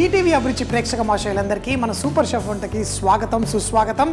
ETV అభిరుచి ప్రేక్షక మాషయులందరికీ మన సూపర్ షెఫ్ వంటకి స్వాగతం సుస్వాగతం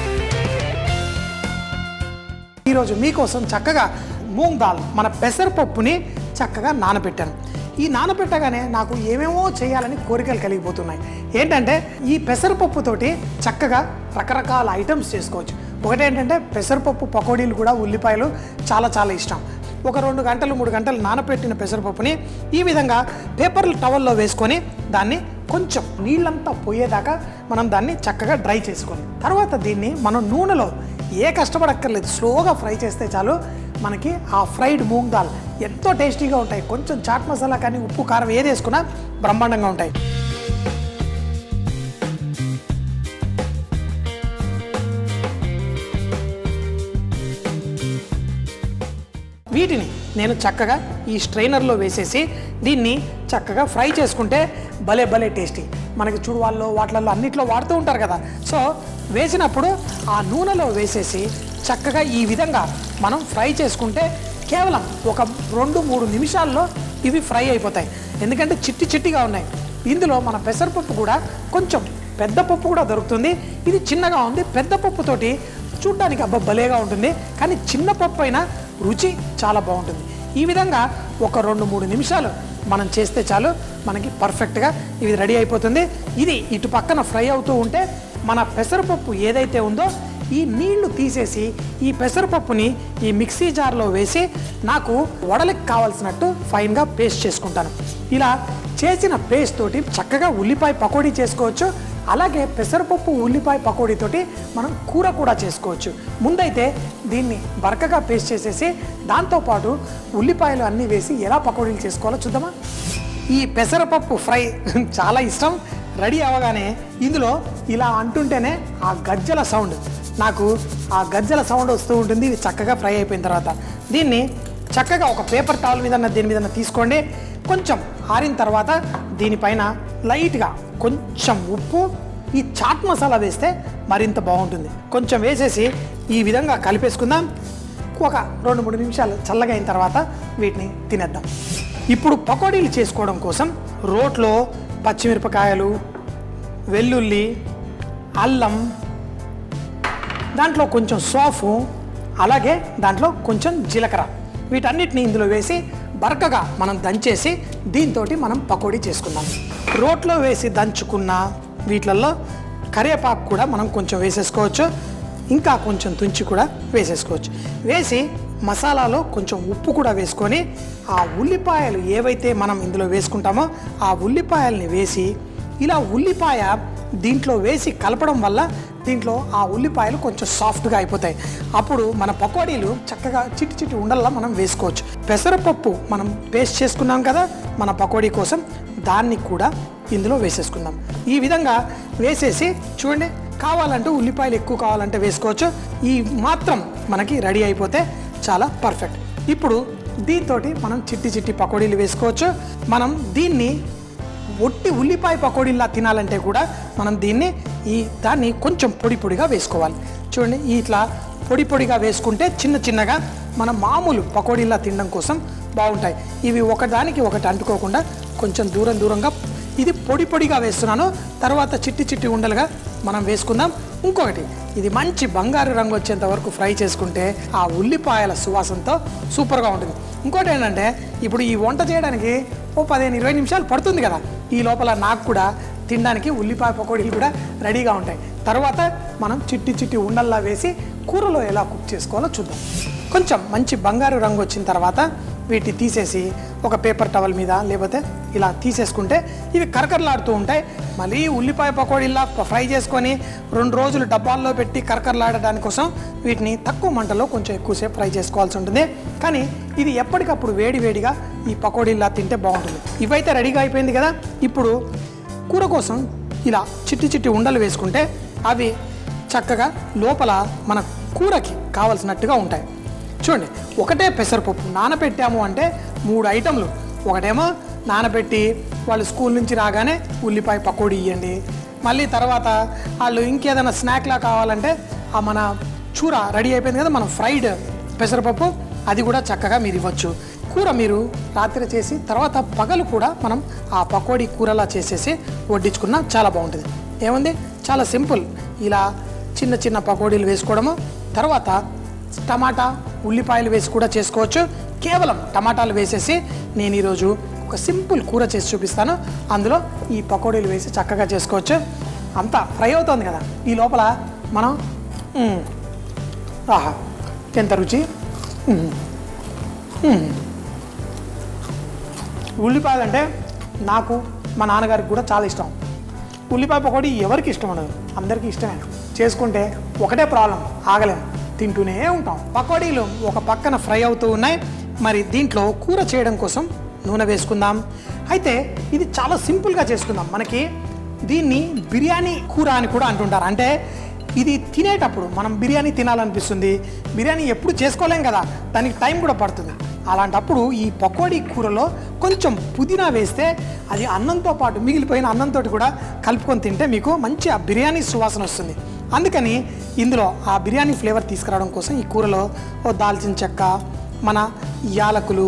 ఈరోజు మీకోసం చక్కగా మూంగ్ దాల్ మన పెసరపప్పుని చక్కగా నానబెట్టాను ఈ నానబెట్టగానే నాకు ఏమేమో చేయాలని కోరికలు కలిగిపోతున్నాయి ఏంటంటే ఈ పెసరపప్పుతోటి చక్కగా రకరకాల ఐటమ్స్ చేసుకోవచ్చు ఒకటేంటంటే పెసరపప్పు పకోడీలు కూడా ఉల్లిపాయలు చాలా చాలా ఇష్టం ఒక రెండు గంటలు మూడు గంటలు నానబెట్టిన పెసరపప్పుని ఈ విధంగా పేపర్ టవల్లో వేసుకొని దాన్ని కొంచెం నీళ్ళంతా పోయేదాకా మనం దాన్ని చక్కగా డ్రై చేసుకోవాలి తర్వాత దీన్ని మనం నూనెలో ఏ కష్టపడక్కర్లేదు స్లోగా ఫ్రై చేస్తే చాలు మనకి ఆ ఫ్రైడ్ మూంగ్ దాల్ ఎంతో టేస్టీగా ఉంటాయి కొంచెం చాట్ మసాలా కానీ ఉప్పు కారం ఏది వేసుకున్నా బ్రహ్మాండంగా ఉంటాయి వీటిని నేను చక్కగా ఈ స్ట్రైనర్లో వేసేసి దీన్ని చక్కగా ఫ్రై చేసుకుంటే భలే భలే టేస్టీ మనకి చూడువాళ్ళు వాటిలలో అన్నిట్లో వాడుతూ ఉంటారు కదా సో వేసినప్పుడు ఆ నూనెలో వేసేసి చక్కగా ఈ విధంగా మనం ఫ్రై చేసుకుంటే కేవలం ఒక రెండు మూడు నిమిషాల్లో ఇవి ఫ్రై అయిపోతాయి ఎందుకంటే చిట్టి చిట్టిగా ఉన్నాయి ఇందులో మన పెసరపప్పు కూడా కొంచెం పెద్ద పప్పు కూడా దొరుకుతుంది ఇది చిన్నగా ఉంది పెద్ద పప్పుతోటి చూడ్డానికి అబ్బా భలేగా ఉంటుంది కానీ చిన్న పప్పు అయినా రుచి చాలా బాగుంటుంది ఈ విధంగా ఒక రెండు మూడు నిమిషాలు మనం చేస్తే చాలు మనకి పర్ఫెక్ట్గా ఇది రెడీ అయిపోతుంది ఇది ఇటు పక్కన ఫ్రై అవుతూ ఉంటే మన పెసరపప్పు ఏదైతే ఉందో ఈ నీళ్లు తీసేసి ఈ పెసరపప్పుని ఈ మిక్సీ జార్లో వేసి నాకు వడలకు కావాల్సినట్టు ఫైన్గా పేస్ట్ చేసుకుంటాను ఇలా చేసిన పేస్ట్ తోటి చక్కగా ఉల్లిపాయ పకోడీ చేసుకోవచ్చు అలాగే పెసరపప్పు ఉల్లిపాయ పకోడీతోటి మనం కూర కూడా చేసుకోవచ్చు ముందైతే దీన్ని బరకగా పేస్ట్ చేసేసి దాంతోపాటు ఉల్లిపాయలు అన్నీ వేసి ఎలా పకోడీలు చేసుకోవాలో చూద్దామా ఈ పెసరపప్పు ఫ్రై చాలా ఇష్టం రెడీ అవ్వగానే ఇందులో ఇలా అంటుంటేనే ఆ గజ్జల సౌండ్ నాకు ఆ గజ్జల సౌండ్ వస్తూ ఉంటుంది ఇది చక్కగా ఫ్రై అయిపోయిన తర్వాత దీన్ని చక్కగా ఒక పేపర్ టవల్ మీద దీని మీద తీసుకోండి కొంచెం ఆరిన తర్వాత దీనిపైన లైట్గా కొంచెం ఉప్పు ఈ చాట్ మసాలా వేస్తే మరింత బాగుంటుంది కొంచెం వేసేసి ఈ విధంగా కలిపేసుకుందాం ఒక రెండు మూడు నిమిషాలు చల్లగా అయిన తర్వాత వీటిని తినేద్దాం ఇప్పుడు పకోడీలు చేసుకోవడం కోసం రోట్లో పచ్చిమిరపకాయలు వెల్లుల్లి అల్లం దాంట్లో కొంచెం సోఫు అలాగే దాంట్లో కొంచెం జీలకర్ర వీటన్నిటిని ఇందులో వేసి బరకగా మనం దంచేసి దీంతో మనం పకోడీ చేసుకుందాం రోట్లో వేసి దంచుకున్న వీటిలలో కరివేపాకు కూడా మనం కొంచెం వేసేసుకోవచ్చు ఇంకా కొంచెం తుంచి కూడా వేసేసుకోవచ్చు వేసి మసాలాలో కొంచెం ఉప్పు కూడా వేసుకొని ఆ ఉల్లిపాయలు ఏవైతే మనం ఇందులో వేసుకుంటామో ఆ ఉల్లిపాయల్ని వేసి ఇలా ఉల్లిపాయ దీంట్లో వేసి కలపడం వల్ల దీంట్లో ఆ ఉల్లిపాయలు కొంచెం సాఫ్ట్గా అయిపోతాయి అప్పుడు మన పకోడీలు చక్కగా చిట్టి చిట్టి ఉండల్లా మనం వేసుకోవచ్చు పెసరపప్పు మనం పేస్ట్ చేసుకున్నాం కదా మన పకోడీ కోసం దాన్ని కూడా ఇందులో వేసేసుకుందాం ఈ విధంగా వేసేసి చూడండి కావాలంటే ఉల్లిపాయలు ఎక్కువ కావాలంటే వేసుకోవచ్చు ఈ మాత్రం మనకి రెడీ అయిపోతే చాలా పర్ఫెక్ట్ ఇప్పుడు దీంతో మనం చిట్టి చిట్టి పకోడీలు వేసుకోవచ్చు మనం దీన్ని ఒట్టి ఉల్లిపాయ పకోడీలా తినాలంటే కూడా మనం దీన్ని ఈ దాన్ని కొంచెం పొడి పొడిగా వేసుకోవాలి చూడండి ఇట్లా పొడి పొడిగా వేసుకుంటే చిన్న చిన్నగా మన మామూలు పకోడీలా తినడం కోసం బాగుంటాయి ఇవి ఒకదానికి ఒకటి అంటుకోకుండా కొంచెం దూరం దూరంగా ఇది పొడి పొడిగా వేస్తున్నాను తర్వాత చిట్టి చిట్టి ఉండలుగా మనం వేసుకుందాం ఇంకొకటి ఇది మంచి బంగారు రంగు వచ్చేంత వరకు ఫ్రై చేసుకుంటే ఆ ఉల్లిపాయల సువాసనతో సూపర్గా ఉంటుంది ఇంకోటి ఏంటంటే ఇప్పుడు ఈ వంట చేయడానికి ఓ పదిహేను ఇరవై నిమిషాలు పడుతుంది కదా ఈ లోపల నాకు కూడా తినడానికి ఉల్లిపాయ పకోడీలు కూడా రెడీగా ఉంటాయి తర్వాత మనం చిట్టి చిట్టి ఉండల్లా వేసి కూరలో ఎలా కుక్ చేసుకోవాలో చూద్దాం కొంచెం మంచి బంగారు రంగు వచ్చిన తర్వాత వీటిని తీసేసి ఒక పేపర్ టవల్ మీద లేకపోతే ఇలా తీసేసుకుంటే ఇవి కరకరలాడుతూ ఉంటాయి మళ్ళీ ఉల్లిపాయ పకోడీలా ఫ్రై చేసుకొని రెండు రోజులు డబ్బాల్లో పెట్టి కరకరలాడడానికి కోసం వీటిని తక్కువ మంటలో కొంచెం ఎక్కువసేపు ఫ్రై చేసుకోవాల్సి ఉంటుంది కానీ ఇది ఎప్పటికప్పుడు వేడి వేడిగా ఈ పకోడీలా తింటే బాగుంటుంది ఇవైతే రెడీగా అయిపోయింది కదా ఇప్పుడు కూర కోసం ఇలా చిట్టి చిట్టి ఉండలు వేసుకుంటే అవి చక్కగా లోపల మన కూరకి కావలసినట్టుగా ఉంటాయి చూడండి ఒకటే పెసరపప్పు నానబెట్టాము అంటే మూడు ఐటమ్లు ఒకటేమో నానబెట్టి వాళ్ళు స్కూల్ నుంచి రాగానే ఉల్లిపాయ పకోడీ ఇవ్వండి మళ్ళీ తర్వాత వాళ్ళు ఇంకేదైనా స్నాక్లా కావాలంటే ఆ మన చూర రెడీ అయిపోయింది కదా మనం ఫ్రైడ్ పెసరపప్పు అది కూడా చక్కగా మీరు ఇవ్వచ్చు కూర మీరు రాత్రి చేసి తర్వాత పగలు కూడా మనం ఆ పకోడీ కూరలా చేసేసి వడ్డించుకున్నా చాలా బాగుంటుంది ఏముంది చాలా సింపుల్ ఇలా చిన్న చిన్న పకోడీలు వేసుకోవడము తర్వాత టమాటా ఉల్లిపాయలు వేసి కూడా చేసుకోవచ్చు కేవలం టమాటాలు వేసేసి నేను ఈరోజు ఒక సింపుల్ కూర చేసి చూపిస్తాను అందులో ఈ పకోడీలు వేసి చక్కగా చేసుకోవచ్చు అంతా ఫ్రై అవుతుంది కదా ఈ లోపల మనం మ్మ్, ఆహా ఎంత రుచి మ్మ్. మ్మ్. ఉల్లిపాయలు అంటే నాకు మా నాన్నగారికి కూడా చాలా ఇష్టం ఉల్లిపాయ పకోడీ ఎవరికి ఇష్టం ఉండదు అందరికీ ఇష్టమే చేసుకుంటే ఒకటే ప్రాబ్లం ఆగలేం తింటూనే ఉంటాం పకోడీలు ఒక పక్కన ఫ్రై అవుతూ ఉన్నాయి మరి దీంట్లో కూర చేయడం కోసం నూనె వేసుకుందాం అయితే ఇది చాలా సింపుల్గా చేసుకుందాం మనకి దీన్ని బిర్యానీ కూర అని కూడా అంటుంటారు అంటే ఇది తినేటప్పుడు మనం బిర్యానీ తినాలనిపిస్తుంది బిర్యానీ ఎప్పుడు చేసుకోలేం కదా దానికి టైం కూడా పడుతుంది అలాంటప్పుడు ఈ పకోడీ కూరలో కొంచెం పుదీనా వేస్తే అది అన్నంతో పాటు మిగిలిపోయిన అన్నంతో కూడా కలుపుకొని తింటే మీకు మంచి ఆ బిర్యానీ సువాసన వస్తుంది అందుకని ఇందులో ఆ బిర్యానీ ఫ్లేవర్ తీసుకురావడం కోసం ఈ కూరలో ఓ దాల్చిన చెక్క మన యాలకులు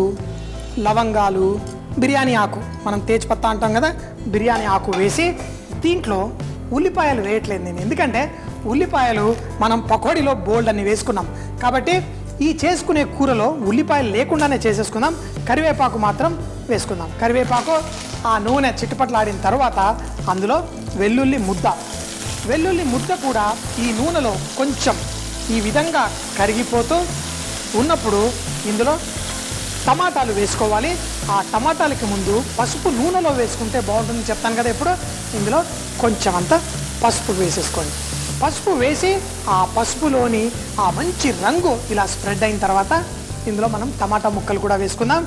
లవంగాలు బిర్యానీ ఆకు మనం తేజ్పత్తా అంటాం కదా బిర్యానీ ఆకు వేసి దీంట్లో ఉల్లిపాయలు వేయట్లేదు నేను ఎందుకంటే ఉల్లిపాయలు మనం పకోడీలో బోల్డ్ అని వేసుకున్నాం కాబట్టి ఈ చేసుకునే కూరలో ఉల్లిపాయలు లేకుండానే చేసేసుకుందాం కరివేపాకు మాత్రం వేసుకుందాం కరివేపాకు ఆ నూనె చిట్టుపట్లాడిన తర్వాత అందులో వెల్లుల్లి ముద్ద వెల్లుల్లి ముద్ద కూడా ఈ నూనెలో కొంచెం ఈ విధంగా కరిగిపోతూ ఉన్నప్పుడు ఇందులో టమాటాలు వేసుకోవాలి ఆ టమాటాలకి ముందు పసుపు నూనెలో వేసుకుంటే బాగుంటుందని చెప్తాను కదా ఇప్పుడు ఇందులో కొంచెం అంత పసుపు వేసేసుకోండి పసుపు వేసి ఆ పసుపులోని ఆ మంచి రంగు ఇలా స్ప్రెడ్ అయిన తర్వాత ఇందులో మనం టమాటా ముక్కలు కూడా వేసుకుందాం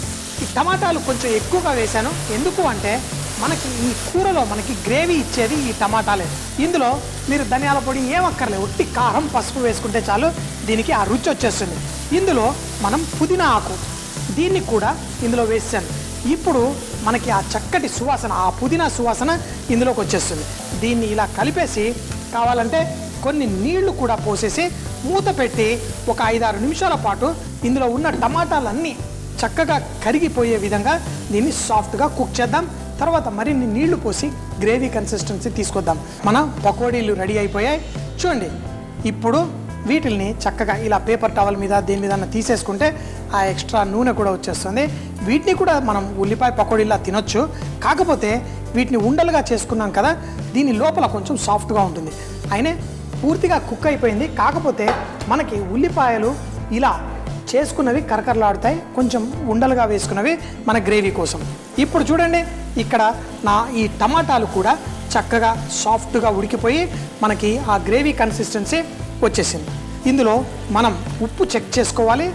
ఈ టమాటాలు కొంచెం ఎక్కువగా వేశాను ఎందుకు అంటే మనకి ఈ కూరలో మనకి గ్రేవీ ఇచ్చేది ఈ టమాటాలే ఇందులో మీరు ధనియాల పొడి ఏం అక్కర్లేదు ఒట్టి కారం పసుపు వేసుకుంటే చాలు దీనికి ఆ రుచి వచ్చేస్తుంది ఇందులో మనం పుదీనా ఆకు దీన్ని కూడా ఇందులో వేసాను ఇప్పుడు మనకి ఆ చక్కటి సువాసన ఆ పుదీనా సువాసన ఇందులోకి వచ్చేస్తుంది దీన్ని ఇలా కలిపేసి కావాలంటే కొన్ని నీళ్లు కూడా పోసేసి మూత పెట్టి ఒక ఐదారు నిమిషాల పాటు ఇందులో ఉన్న టమాటాలన్నీ చక్కగా కరిగిపోయే విధంగా దీన్ని సాఫ్ట్గా కుక్ చేద్దాం తర్వాత మరిన్ని నీళ్లు పోసి గ్రేవీ కన్సిస్టెన్సీ తీసుకొద్దాం మన పకోడీలు రెడీ అయిపోయాయి చూడండి ఇప్పుడు వీటిల్ని చక్కగా ఇలా పేపర్ టవల్ మీద దేని మీద తీసేసుకుంటే ఆ ఎక్స్ట్రా నూనె కూడా వచ్చేస్తుంది వీటిని కూడా మనం ఉల్లిపాయ పకోడీలా తినొచ్చు కాకపోతే వీటిని ఉండలుగా చేసుకున్నాం కదా దీని లోపల కొంచెం సాఫ్ట్గా ఉంటుంది అయినే పూర్తిగా కుక్ అయిపోయింది కాకపోతే మనకి ఉల్లిపాయలు ఇలా చేసుకున్నవి కరకరలాడుతాయి కొంచెం ఉండలుగా వేసుకున్నవి మన గ్రేవీ కోసం ఇప్పుడు చూడండి ఇక్కడ నా ఈ టమాటాలు కూడా చక్కగా సాఫ్ట్గా ఉడికిపోయి మనకి ఆ గ్రేవీ కన్సిస్టెన్సీ వచ్చేసింది ఇందులో మనం ఉప్పు చెక్ చేసుకోవాలి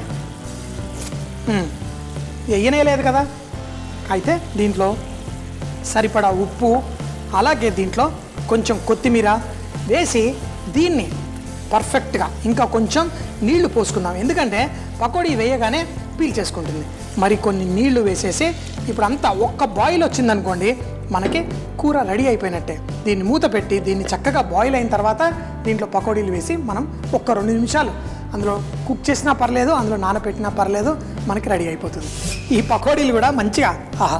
మ్మ్. వేయనే లేదు కదా అయితే దీంట్లో సరిపడా ఉప్పు అలాగే దీంట్లో కొంచెం కొత్తిమీర వేసి దీన్ని పర్ఫెక్ట్గా ఇంకా కొంచెం నీళ్లు పోసుకుందాం ఎందుకంటే పకోడీ వేయగానే పీల్ చేసుకుంటుంది మరి కొన్ని నీళ్లు వేసేసి ఇప్పుడు అంతా ఒక్క బాయిల్ వచ్చిందనుకోండి మనకి కూర రెడీ అయిపోయినట్టే దీన్ని మూత పెట్టి దీన్ని చక్కగా బాయిల్ అయిన తర్వాత దీంట్లో పకోడీలు వేసి మనం ఒక్క రెండు నిమిషాలు అందులో కుక్ చేసినా పర్లేదు అందులో నానబెట్టినా పర్లేదు మనకి రెడీ అయిపోతుంది ఈ పకోడీలు కూడా మంచిగా ఆహా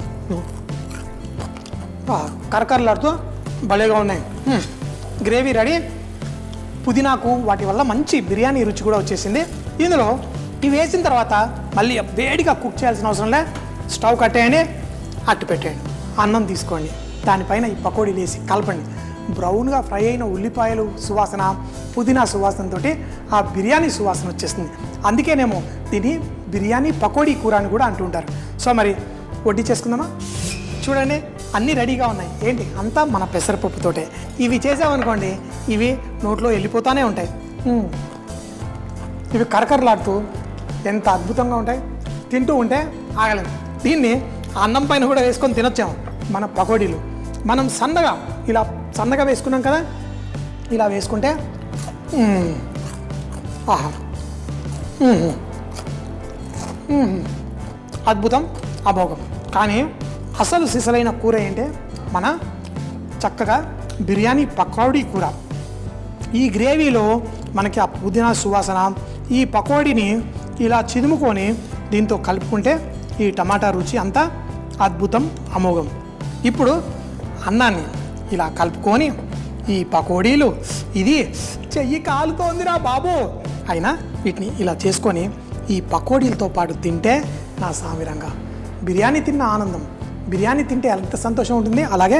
ఆ, కరకరలాడుతూ భలేగా ఉన్నాయి మ్మ్. గ్రేవీ రెడీ పుదీనాకు వాటి వల్ల మంచి బిర్యానీ రుచి కూడా వచ్చేసింది ఇందులో ఇవి వేసిన తర్వాత మళ్ళీ వేడిగా కుక్ చేయాల్సిన అవసరం లే స్టవ్ కట్టేయండి అట్టు పెట్టేయండి అన్నం తీసుకోండి దానిపైన ఈ పకోడీలు వేసి కలపండి బ్రౌన్గా ఫ్రై అయిన ఉల్లిపాయలు సువాసన పుదీనా సువాసనతో ఆ బిర్యానీ సువాసన వచ్చేస్తుంది అందుకేనేమో దీన్ని బిర్యానీ పకోడీ కూర అని కూడా అంటుంటారు సో మరి వడ్డీ చేసుకుందామా చూడండి అన్నీ రెడీగా ఉన్నాయి ఏంటి అంతా మన పెసరపప్పుతోటే ఇవి చేసామనుకోండి ఇవి నోట్లో వెళ్ళిపోతూనే ఉంటాయి మ్మ్. ఇవి కరకరలాడుతూ ఎంత అద్భుతంగా ఉంటాయి తింటూ ఉంటే ఆగలేము దీన్ని అన్నం పైన కూడా వేసుకొని తినొచ్చాము మన పకోడీలు మనం సన్నగా ఇలా సన్నగా వేసుకున్నాం కదా ఇలా వేసుకుంటే మ్మ్. ఆహా మ్మ్. మ్మ్. అద్భుతం అభోగం కానీ అసలు సిసలైన కూర ఏంటి మన చక్కగా బిర్యానీ పకోడీ కూర ఈ గ్రేవీలో మనకి ఆ పుదీనా సువాసన ఈ పకోడీని ఇలా చిదుముకొని దీంతో కలుపుకుంటే ఈ టమాటా రుచి అంతా అద్భుతం అమోఘం ఇప్పుడు అన్నాన్ని ఇలా కలుపుకొని ఈ పకోడీలు ఇది చెయ్యి కాలుతోందిరా బాబు అయినా వీటిని ఇలా చేసుకొని ఈ పకోడీలతో పాటు తింటే నా సామిరంగా బిర్యానీ తిన్న ఆనందం బిర్యానీ తింటే ఎంత సంతోషం ఉంటుంది అలాగే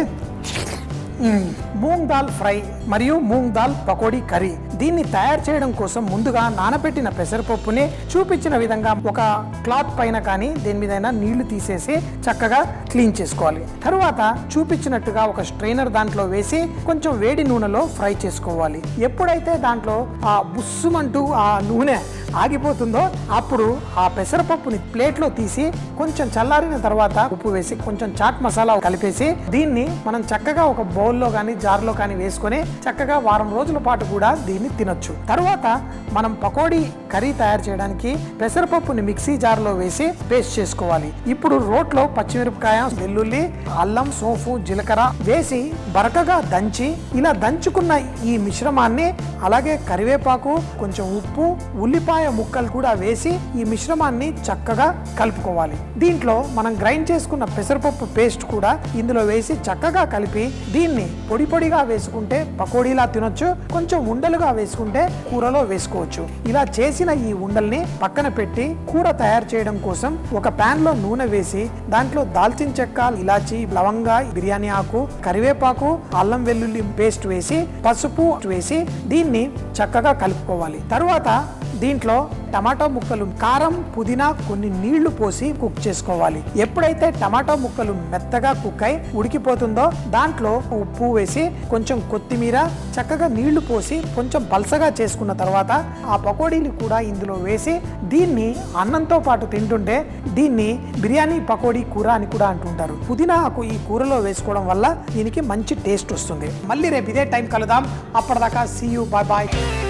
మ్మ్. మూంగ్ దాల్ ఫ్రై మరియు మూంగ్ దాల్ పకోడీ కర్రీ దీన్ని తయారు చేయడం కోసం ముందుగా నానబెట్టిన పెసరపప్పుని చూపించిన విధంగా ఒక క్లాత్ పైన కానీ దేని మీదైనా నీళ్లు తీసేసి చక్కగా క్లీన్ చేసుకోవాలి తరువాత చూపించినట్టుగా ఒక స్ట్రైనర్ దాంట్లో వేసి కొంచెం వేడి నూనెలో ఫ్రై చేసుకోవాలి ఎప్పుడైతే దాంట్లో ఆ బుస్సుమంటూ ఆ నూనె ఆగిపోతుందో అప్పుడు ఆ పెసరపప్పుని ప్లేట్లో తీసి కొంచెం చల్లారిన తర్వాత ఉప్పు వేసి కొంచెం చాట్ మసాలా కలిపేసి దీన్ని మనం చక్కగా ఒక బౌల్లో కానీ జార్లో కానీ వేసుకొని చక్కగా వారం రోజుల పాటు కూడా దీన్ని తినొచ్చు తర్వాత మనం పకోడీ కర్రీ తయారు చేయడానికి పెసరపప్పుని మిక్సీ జార్లో వేసి పేస్ట్ చేసుకోవాలి ఇప్పుడు రోట్లో పచ్చిమిరపకాయ వెల్లుల్లి అల్లం సోంపు జీలకర్ర వేసి బరకగా దంచి ఇలా దంచుకున్న ఈ మిశ్రమాన్ని అలాగే కరివేపాకు కొంచెం ఉప్పు ఉల్లిపాయ ముక్కలు కూడా వేసి ఈ మిశ్రమాన్ని చక్కగా కలుపుకోవాలి దీంట్లో మనం గ్రైండ్ చేసుకున్న పెసరపప్పు పేస్ట్ కూడా ఇందులో వేసి చక్కగా కలిపి దీన్ని పొడి పొడిగా వేసుకుంటే పకోడీలా తినొచ్చు కొంచెం ఉండలుగా వేసుకుంటే కూరలో వేసుకోవచ్చు ఇలా చేసిన ఈ ఉండల్ని పక్కన పెట్టి కూర తయారు చేయడం కోసం ఒక పాన్ లో నూనె వేసి దాంట్లో దాల్చిన చెక్క ఇలాచి లవంగా బిర్యానీ ఆకు కరివేపాకు అల్లం వెల్లుల్లి పేస్ట్ వేసి పసుపు వేసి దీన్ని చక్కగా కలుపుకోవాలి తరువాత దీంట్లో టమాటో ముక్కలు కారం పుదీనా కొన్ని నీళ్లు పోసి కుక్ చేసుకోవాలి ఎప్పుడైతే టమాటో ముక్కలు మెత్తగా కుక్ అయి ఉడికిపోతుందో దాంట్లో ఉప్పు వేసి కొంచెం కొత్తిమీర చక్కగా నీళ్లు పోసి కొంచెం పల్సగా చేసుకున్న తర్వాత ఆ పకోడీలు కూడా ఇందులో వేసి దీన్ని అన్నంతో పాటు తింటుంటే దీన్ని బిర్యానీ పకోడీ కూర అని కూడా అంటుంటారు పుదీనా ఆకు ఈ కూరలో వేసుకోవడం వల్ల దీనికి మంచి టేస్ట్ వస్తుంది మళ్ళీ రేపు ఇదే టైం కలుద్దాం అప్పటిదాకా సీ యూ బాయ్ బాయ్